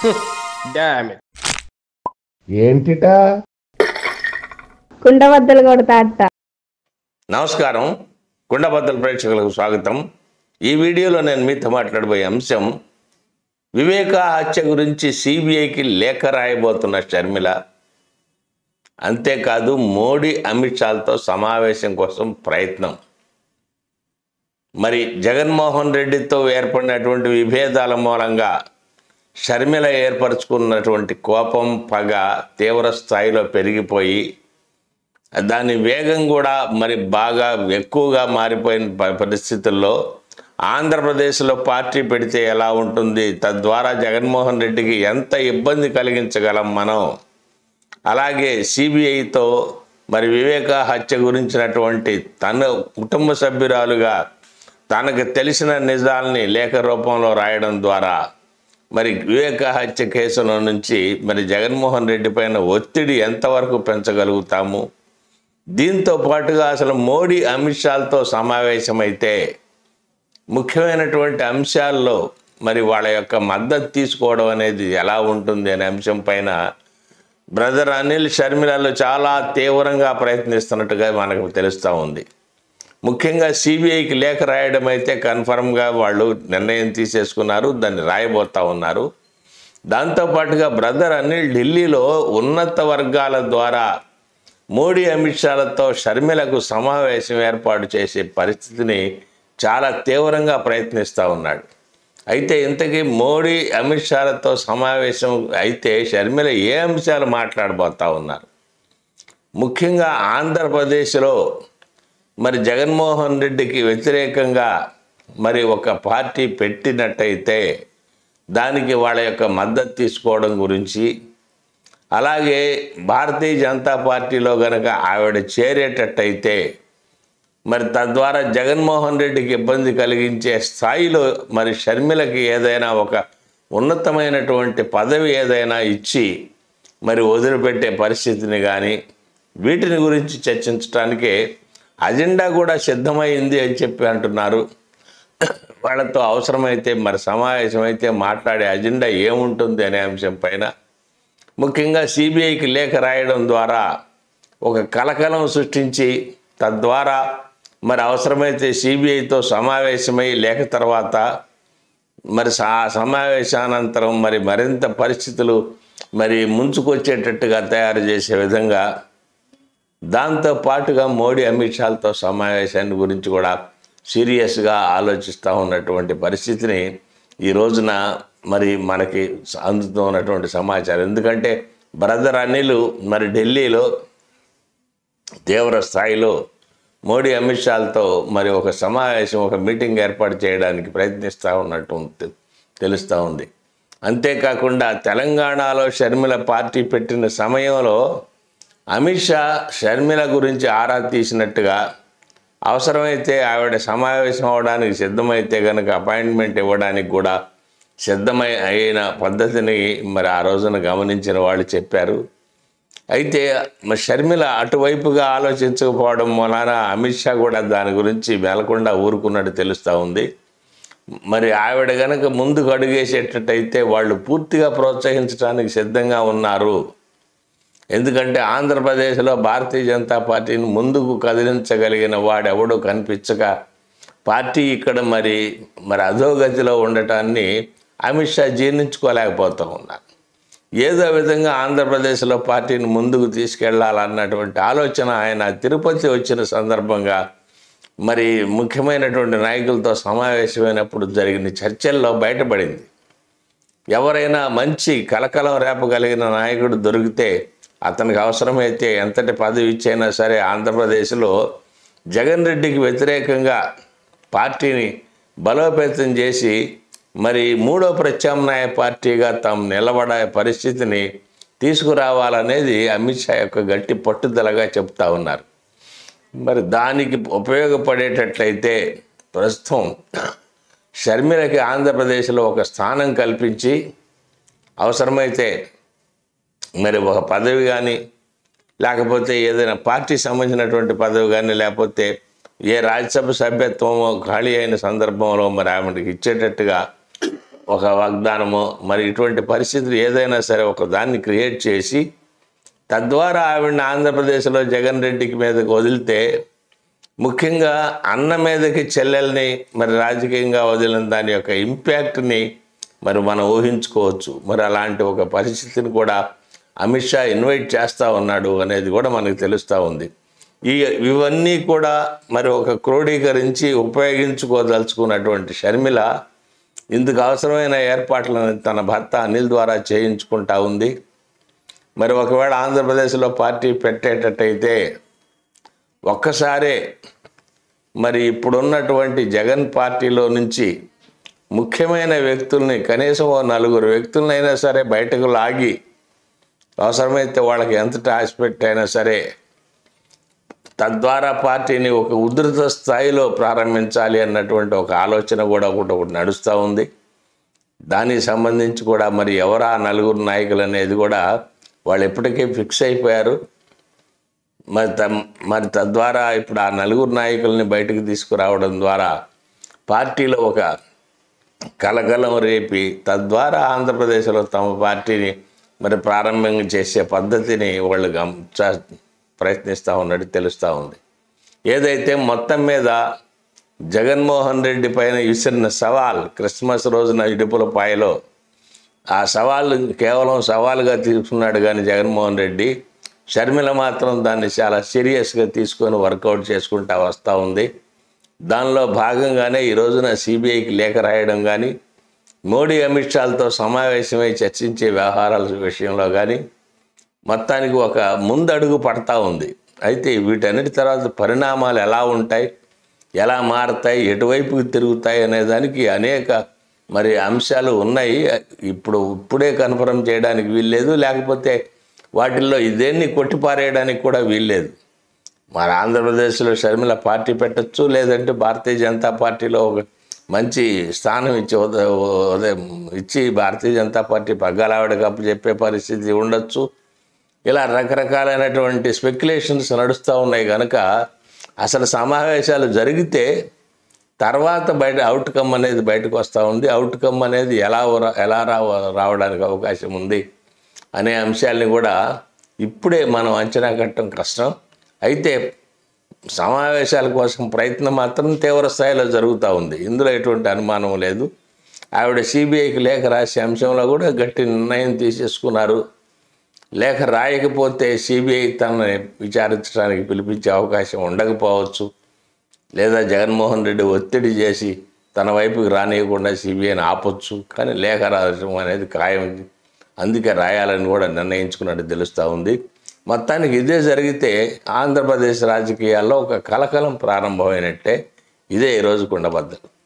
dam ఏంటిటా కుండబద్దలు కొడతా అత్త నమస్కారం కుండబద్దల ప్రేక్షకులకు స్వాగతం ఈ వీడియోలో నేను మీతో మాట్లాడబోయే అంశం వివేక హత్య గురించి సిబిఐకి లేఖ రాయబోతున్న షర్మిల అంతేకాదు మోడీ అమిత్ షాలతో సమావేశం కోసం ప్రయత్నం మరి జగన్మోహన్ రెడ్డితో ఏర్పడినటువంటి విభేదాల మూలంగా షర్మిల ఏర్పరచుకున్నటువంటి కోపం పగ తీవ్ర స్థాయిలో పెరిగిపోయి దాని వేగం కూడా మరి బాగా ఎక్కువగా మారిపోయిన ప- పరిస్థితుల్లో ఆంధ్రప్రదేశ్లో పార్టీ పెడితే ఎలా ఉంటుంది తద్వారా జగన్మోహన్ రెడ్డికి ఎంత ఇబ్బంది కలిగించగలం మనం అలాగే సిబిఐతో మరి వివేక హత్య గురించినటువంటి తన కుటుంబ సభ్యురాలుగా తనకు తెలిసిన నిజాల్ని లేఖ రూపంలో రాయడం ద్వారా మరి వివేక హత్య కేసుల నుంచి మరి జగన్మోహన్ రెడ్డి పైన ఒత్తిడి ఎంతవరకు పెంచగలుగుతాము దీంతో పాటుగా అసలు మోడీ అమిత్ షాలతో సమావేశమైతే ముఖ్యమైనటువంటి అంశాల్లో మరి వాళ్ళ యొక్క మద్దతు తీసుకోవడం అనేది ఎలా ఉంటుంది అనే అంశం పైన బ్రదర్ అనిల్ షర్మిలలో చాలా తీవ్రంగా ప్రయత్నిస్తున్నట్టుగా మనకు తెలుస్తూ ఉంది ముఖ్యంగా సిబిఐకి లేఖ రాయడం అయితే కన్ఫర్మ్గా వాళ్ళు నిర్ణయం తీసేసుకున్నారు దాన్ని రాయబోతా ఉన్నారు దాంతోపాటుగా బ్రదర్ అనిల్ ఢిల్లీలో ఉన్నత వర్గాల ద్వారా మోడీ అమిత్ షాలతో షర్మిలకు సమావేశం ఏర్పాటు చేసే పరిస్థితిని చాలా తీవ్రంగా ప్రయత్నిస్తూ ఉన్నాడు అయితే ఇంతకీ మోడీ అమిత్ షాలతో సమావేశం అయితే షర్మిల ఏ అంశాలు మాట్లాడబోతా ఉన్నారు ముఖ్యంగా ఆంధ్రప్రదేశ్లో మరి జగన్మోహన్ రెడ్డికి వ్యతిరేకంగా మరి ఒక పార్టీ పెట్టినట్టయితే దానికి వాళ్ళ యొక్క మద్దతు తీసుకోవడం గురించి అలాగే భారతీయ జనతా పార్టీలో గనక ఆవిడ చేరేటట్టయితే మరి తద్వారా జగన్మోహన్ రెడ్డికి ఇబ్బంది కలిగించే స్థాయిలో మరి షర్మిలకి ఏదైనా ఒక ఉన్నతమైనటువంటి పదవి ఏదైనా ఇచ్చి మరి వదిలిపెట్టే పరిస్థితిని కానీ వీటిని గురించి చర్చించడానికే అజెండా కూడా సిద్ధమైంది అని చెప్పి అంటున్నారు వాళ్ళతో అవసరమైతే మరి సమావేశం అయితే మాట్లాడే అజెండా ఏముంటుంది అనే అంశం పైన ముఖ్యంగా సిబిఐకి లేఖ రాయడం ద్వారా ఒక కలకలం సృష్టించి తద్వారా మరి అవసరమైతే సిబిఐతో సమావేశమై లేఖ తర్వాత మరి సా సమావేశానంతరం మరి మరింత పరిస్థితులు మరి ముంచుకొచ్చేటట్టుగా తయారు చేసే విధంగా దాంతో పాటుగా మోడీ అమిత్ షాలతో సమావేశాన్ని గురించి కూడా సీరియస్గా ఆలోచిస్తూ ఉన్నటువంటి పరిస్థితిని ఈ రోజున మరి మనకి అందుతూ ఉన్నటువంటి సమాచారం ఎందుకంటే బ్రదర్ అనిల్ మరి ఢిల్లీలో తీవ్ర స్థాయిలో మోడీ అమిత్ షాలతో మరి ఒక సమావేశం ఒక మీటింగ్ ఏర్పాటు చేయడానికి ప్రయత్నిస్తూ ఉన్నట్టు తె- తెలుస్తూ ఉంది అంతేకాకుండా తెలంగాణలో షర్మిల పార్టీ పెట్టిన సమయంలో అమిత్ షా షర్మిల గురించి ఆరా తీసినట్టుగా అవసరమైతే ఆవిడ సమావేశం అవడానికి సిద్ధమైతే కనుక అపాయింట్మెంట్ ఇవ్వడానికి కూడా సిద్ధమై అయిన పద్ధతిని మరి ఆ రోజున గమనించిన వాళ్ళు చెప్పారు అయితే మరి షర్మిల అటువైపుగా ఆలోచించకపోవడం వలన అమిత్ షా కూడా దాని గురించి వెళ్లకుండా ఊరుకున్నట్టు తెలుస్తూ ఉంది మరి ఆవిడ గనక ముందుకు అడుగేసేటట్టయితే వాళ్ళు పూర్తిగా ప్రోత్సహించడానికి సిద్ధంగా ఉన్నారు ఎందుకంటే ఆంధ్రప్రదేశ్లో భారతీయ జనతా పార్టీని ముందుకు కదిలించగలిగిన వాడెవడో కనిపించక పార్టీ ఇక్కడ మరి మరి అధోగతిలో ఉండటాన్ని అమిత్ షా జీర్ణించుకోలేకపోతూ ఉన్నారు ఏదో విధంగా ఆంధ్రప్రదేశ్లో పార్టీని ముందుకు తీసుకెళ్లాలన్నటువంటి ఆలోచన ఆయన తిరుపతి వచ్చిన సందర్భంగా మరి ముఖ్యమైనటువంటి నాయకులతో సమావేశమైనప్పుడు జరిగిన చర్చల్లో బయటపడింది ఎవరైనా మంచి కలకలం రేపగలిగిన నాయకుడు దొరికితే అతనికి అవసరమైతే ఎంతటి పదవి ఇచ్చైనా సరే ఆంధ్రప్రదేశ్లో జగన్ రెడ్డికి వ్యతిరేకంగా పార్టీని బలోపేతం చేసి మరి మూడో ప్రత్యామ్నాయ పార్టీగా తాము నిలబడే పరిస్థితిని తీసుకురావాలనేది అమిత్ షా యొక్క గట్టి పట్టుదలగా చెప్తా ఉన్నారు మరి దానికి ఉపయోగపడేటట్లయితే ప్రస్తుతం షర్మిలకి ఆంధ్రప్రదేశ్లో ఒక స్థానం కల్పించి అవసరమైతే మరి ఒక పదవి కానీ లేకపోతే ఏదైనా పార్టీ సంబంధించినటువంటి పదవి కానీ లేకపోతే ఏ రాజ్యసభ సభ్యత్వమో ఖాళీ అయిన సందర్భంలో మరి ఆమెకి ఇచ్చేటట్టుగా ఒక వాగ్దానమో మరి ఇటువంటి పరిస్థితులు ఏదైనా సరే ఒక దాన్ని క్రియేట్ చేసి తద్వారా ఆవిడని ఆంధ్రప్రదేశ్లో జగన్ రెడ్డికి మీదకి వదిలితే ముఖ్యంగా అన్న మీదకి చెల్లెల్ని మరి రాజకీయంగా వదిలిన దాని యొక్క ఇంపాక్ట్ని మరి మనం ఊహించుకోవచ్చు మరి అలాంటి ఒక పరిస్థితిని కూడా అమిత్ షా ఇన్వైట్ చేస్తూ ఉన్నాడు అనేది కూడా మనకు తెలుస్తూ ఉంది ఈ ఇవన్నీ కూడా మరి ఒక క్రోడీకరించి ఉపయోగించుకోదలుచుకున్నటువంటి షర్మిల ఇందుకు అవసరమైన ఏర్పాట్లను తన భర్త అనిల్ ద్వారా చేయించుకుంటా ఉంది మరి ఒకవేళ ఆంధ్రప్రదేశ్లో పార్టీ పెట్టేటట్టయితే ఒక్కసారే మరి ఇప్పుడున్నటువంటి జగన్ పార్టీలో నుంచి ముఖ్యమైన వ్యక్తుల్ని కనీసం ఓ నలుగురు వ్యక్తులనైనా సరే బయటకు లాగి అవసరమైతే వాళ్ళకి ఎంత ఆస్పెక్ట్ అయినా సరే తద్వారా పార్టీని ఒక ఉధృత స్థాయిలో ప్రారంభించాలి అన్నటువంటి ఒక ఆలోచన కూడా ఒకటి ఒకటి నడుస్తూ ఉంది దానికి సంబంధించి కూడా మరి ఎవరు ఆ నలుగురు నాయకులు అనేది కూడా వాళ్ళు ఎప్పటికే ఫిక్స్ అయిపోయారు మరి త- మరి తద్వారా ఇప్పుడు ఆ నలుగురు నాయకుల్ని బయటకు తీసుకురావడం ద్వారా పార్టీలో ఒక కలకలం రేపి తద్వారా ఆంధ్రప్రదేశ్లో తమ పార్టీని మరి ప్రారంభం చేసే పద్ధతిని వాళ్ళు గమ చ- ప్రయత్నిస్తూ ఉన్నట్టు తెలుస్తూ ఉంది ఏదైతే మొత్తం మీద జగన్మోహన్ రెడ్డి పైన విసిరిన సవాల్ క్రిస్మస్ రోజున ఇడుపుల పాయలో ఆ సవాల్ కేవలం సవాలుగా తీసుకున్నాడు కానీ జగన్మోహన్ రెడ్డి షర్మిల మాత్రం దాన్ని చాలా సీరియస్గా తీసుకొని వర్కౌట్ చేసుకుంటా వస్తూ ఉంది దానిలో భాగంగానే ఈ రోజున సిబిఐకి లేఖ రాయడం కానీ మోడీ అమిత్ షాలతో సమావేశమై చర్చించే వ్యవహారాల విషయంలో కానీ మొత్తానికి ఒక ముందడుగు పడతా ఉంది అయితే వీటన్నిటి తర్వాత పరిణామాలు ఎలా ఉంటాయి ఎలా మారతాయి ఎటువైపుకి తిరుగుతాయి అనే దానికి అనేక మరి అంశాలు ఉన్నాయి ఇప్పుడు ఇప్పుడే కన్ఫర్మ్ చేయడానికి వీల్లేదు లేకపోతే వాటిల్లో ఇదేన్ని కొట్టిపారేయడానికి కూడా వీల్లేదు మరి ఆంధ్రప్రదేశ్లో షర్మిల పార్టీ పెట్టచ్చు లేదంటే భారతీయ జనతా పార్టీలో ఒక మంచి స్థానం ఇచ్చి ఉద- ఉదయం ఇచ్చి భారతీయ జనతా పార్టీ పగ్గాలావిడకి అప్పు చెప్పే పరిస్థితి ఉండొచ్చు ఇలా రకరకాలైనటువంటి స్పెక్యులేషన్స్ నడుస్తూ ఉన్నాయి కనుక అసలు సమావేశాలు జరిగితే తర్వాత బయట అవుట్కమ్ అనేది బయటకు వస్తూ ఉంది అవుట్కమ్ అనేది ఎలా రా- ఎలా రావ రావడానికి అవకాశం ఉంది అనే అంశాలని కూడా ఇప్పుడే మనం అంచనా కట్టడం కష్టం అయితే సమావేశాల కోసం ప్రయత్నం మాత్రం తీవ్ర స్థాయిలో జరుగుతూ ఉంది ఇందులో ఎటువంటి అనుమానం లేదు ఆవిడ సిబిఐకి లేఖ రాసే అంశంలో కూడా గట్టి నిర్ణయం తీసేసుకున్నారు లేఖ రాయకపోతే సిబిఐ తనని విచారించడానికి పిలిపించే అవకాశం ఉండకపోవచ్చు లేదా జగన్మోహన్ రెడ్డి ఒత్తిడి చేసి తన వైపుకి రానియకుండా సిబిఐని ఆపొచ్చు కానీ లేఖ రాయడం అనేది ఖాయం అందుకే రాయాలని కూడా నిర్ణయించుకున్నట్టు తెలుస్తూ ఉంది మొత్తానికి ఇదే జరిగితే ఆంధ్రప్రదేశ్ రాజకీయాల్లో ఒక కలకలం ప్రారంభమైనట్టే ఇదే ఈరోజు కుండబద్దలు